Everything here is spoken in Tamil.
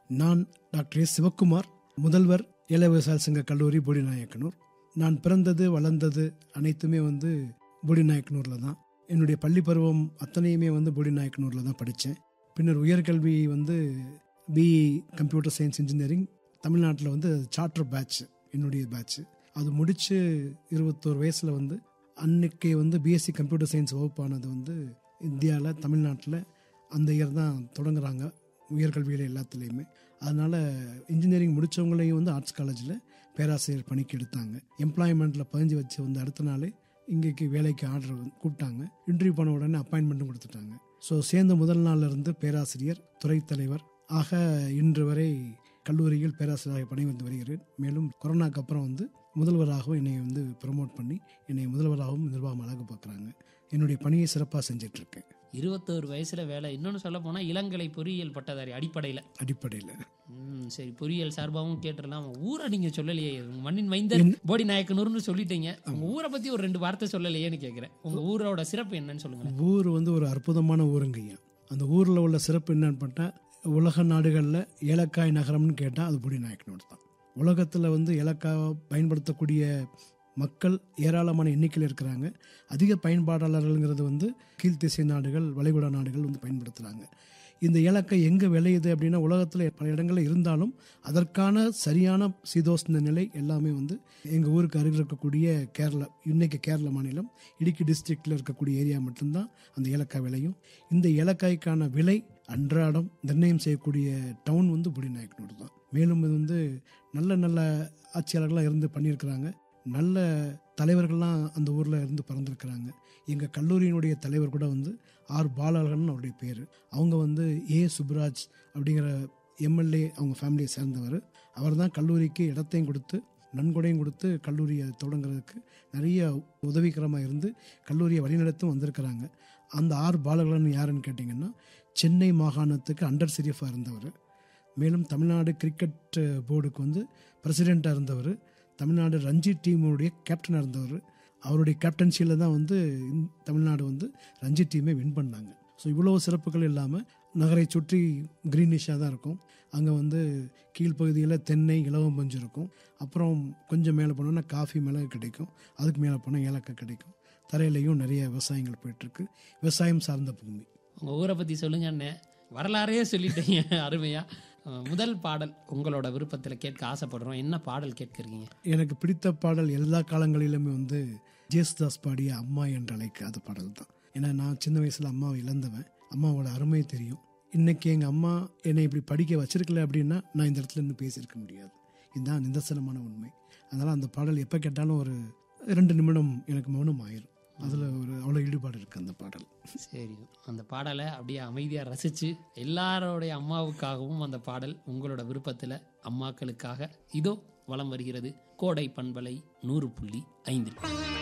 நான் டாக்டர் எஸ் சிவக்குமார் முதல்வர் ஏழை விவசாய சங்க கல்லூரி போடிநாயக்கனூர் நான் பிறந்தது வளர்ந்தது அனைத்துமே வந்து போடிநாயக்கனூரில் தான் என்னுடைய பள்ளி பருவம் அத்தனையுமே வந்து போடிநாயக்கனூரில் தான் படித்தேன் பின்னர் உயர்கல்வி வந்து பிஇ கம்ப்யூட்டர் சயின்ஸ் இன்ஜினியரிங் தமிழ்நாட்டில் வந்து சார்ட்டர் பேட்ச் என்னுடைய பேட்ச் அது முடித்து இருபத்தோரு வயசில் வந்து அன்னைக்கு வந்து பிஎஸ்சி கம்ப்யூட்டர் சயின்ஸ் வகுப்பானது வந்து இந்தியாவில் தமிழ்நாட்டில் அந்த இயர் தான் தொடங்குறாங்க உயர்கல்வியில் எல்லாத்துலேயுமே அதனால் இன்ஜினியரிங் முடித்தவங்களையும் வந்து ஆர்ட்ஸ் காலேஜில் பேராசிரியர் பணிக்கு எடுத்தாங்க எம்ப்ளாய்மெண்ட்டில் பதிஞ்சு வச்சு வந்து அடுத்த நாளே இங்கேக்கு வேலைக்கு ஆர்டர் கூப்பிட்டாங்க இன்டர்வியூ பண்ண உடனே அப்பாயின்மெண்ட்டும் கொடுத்துட்டாங்க ஸோ சேர்ந்த முதல் நாள்ல இருந்து பேராசிரியர் துறைத் தலைவர் ஆக இன்று வரை கல்லூரியில் பேராசிரியராக பணிபுரிந்து வருகிறேன் மேலும் கொரோனாக்கு அப்புறம் வந்து முதல்வராகவும் என்னை வந்து ப்ரமோட் பண்ணி என்னை முதல்வராகவும் நிர்வாகம் அழகு பார்க்குறாங்க என்னுடைய பணியை சிறப்பாக செஞ்சுட்டு இருக்கேன் இருபத்தோரு வயசுல வேலை இன்னொன்னு சொல்ல போனா இளங்கலை பொறியியல் பட்டதாரி அடிப்படையில அடிப்படையில் ம் சரி பொறியியல் சார்பாகவும் கேட்டுடலாம் ஊரை நீங்க சொல்லலையே உங்க மண்ணின் மைந்தர் போடி நாயக்கனூர்னு சொல்லிட்டீங்க உங்க ஊரை பத்தி ஒரு ரெண்டு வார்த்தை சொல்லலையேன்னு கேக்குறேன் உங்க ஊரோட சிறப்பு என்னன்னு சொல்லுங்க ஊர் வந்து ஒரு அற்புதமான ஊருங்கய்யா அந்த ஊரில் உள்ள சிறப்பு என்னன்னு பார்த்தா உலக நாடுகளில் ஏலக்காய் நகரம்னு கேட்டால் அது புடி நாயக்கனோடு தான் உலகத்தில் வந்து ஏலக்காய் பயன்படுத்தக்கூடிய மக்கள் ஏராளமான எண்ணிக்கையில் இருக்கிறாங்க அதிக பயன்பாடாளர்கள்ங்கிறது வந்து கீழ்த்திசை நாடுகள் வளைகுடா நாடுகள் வந்து பயன்படுத்துகிறாங்க இந்த ஏலக்காய் எங்கே விளையுது அப்படின்னா உலகத்தில் பல இடங்களில் இருந்தாலும் அதற்கான சரியான சீதோஷ்ண நிலை எல்லாமே வந்து எங்கள் ஊருக்கு அருகில் இருக்கக்கூடிய கேரளா இன்னைக்கு கேரள மாநிலம் இடுக்கி டிஸ்ட்ரிக்டில் இருக்கக்கூடிய ஏரியா மட்டும்தான் அந்த ஏலக்காய் விளையும் இந்த ஏலக்காய்க்கான விலை அன்றாடம் நிர்ணயம் செய்யக்கூடிய டவுன் வந்து புடிநாயக்கனூர் தான் மேலும் இது வந்து நல்ல நல்ல ஆட்சியாளர்களாக இருந்து பண்ணியிருக்கிறாங்க நல்ல தலைவர்கள்லாம் அந்த ஊரில் இருந்து பிறந்திருக்கிறாங்க எங்கள் கல்லூரியினுடைய தலைவர் கூட வந்து ஆர் பாலாளன் அவருடைய பேர் அவங்க வந்து ஏ சுப்ராஜ் அப்படிங்கிற எம்எல்ஏ அவங்க ஃபேமிலியை சேர்ந்தவர் அவர் தான் கல்லூரிக்கு இடத்தையும் கொடுத்து நன்கொடையும் கொடுத்து கல்லூரியை தொடங்குறதுக்கு நிறைய உதவிகரமாக இருந்து கல்லூரியை வழிநடத்தும் வந்திருக்கிறாங்க அந்த ஆர் பாலகலன் யாருன்னு கேட்டிங்கன்னா சென்னை மாகாணத்துக்கு அண்டர் சிரியஃபாக இருந்தவர் மேலும் தமிழ்நாடு கிரிக்கெட் போர்டுக்கு வந்து பிரசிடெண்ட்டாக இருந்தவர் தமிழ்நாடு ரஞ்சி டீமுடைய கேப்டனாக இருந்தவர் அவருடைய கேப்டன்சியில் தான் வந்து இந்த தமிழ்நாடு வந்து ரஞ்சி டீமை வின் பண்ணாங்க ஸோ இவ்வளோ சிறப்புகள் இல்லாமல் நகரை சுற்றி க்ரீனிஷாக தான் இருக்கும் அங்கே வந்து கீழ்ப்பகுதியில் தென்னை இலவம் பஞ்சு இருக்கும் அப்புறம் கொஞ்சம் மேலே போனோன்னா காஃபி மிளகு கிடைக்கும் அதுக்கு மேலே போனால் ஏலக்காய் கிடைக்கும் தரையிலையும் நிறைய விவசாயங்கள் போயிட்டுருக்கு விவசாயம் சார்ந்த பூமி உங்க ஊரை பத்தி சொல்லுங்க அண்ணே வரலாறையே சொல்லிட்டீங்க அருமையா அஹ், முதல் பாடல் உங்களோட விருப்பத்துல கேட்க ஆசைப்படுறோம் என்ன பாடல் கேட்கறீங்க எனக்கு பிடித்த பாடல் எல்லா காலங்களிலுமே வந்து ஜேசுதாஸ் பாடிய அம்மா என்று அழைக்காத பாடல் தான் ஏன்னா நான் சின்ன வயசில் அம்மாவை இழந்தவன் அம்மாவோட அருமை தெரியும் இன்னைக்கு எங்கள் அம்மா என்னை இப்படி படிக்க வச்சிருக்கல அப்படின்னா நான் இந்த இடத்துல இருந்து பேசியிருக்க முடியாது இதுதான் நிதர்சனமான உண்மை அதனால் அந்த பாடல் எப்போ கேட்டாலும் ஒரு ரெண்டு நிமிடம் எனக்கு மௌனம் ஆயிரும் அதில் ஒரு அவ்வளோ ஈடுபாடு இருக்குது அந்த பாடல் சரி அந்த பாடலை அப்படியே அமைதியா ரசிச்சு எல்லாரோடைய அம்மாவுக்காகவும் அந்த பாடல் உங்களோட விருப்பத்துல அம்மாக்களுக்காக இதோ வலம் வருகிறது கோடை பண்பலை நூறு புள்ளி ஐந்தில்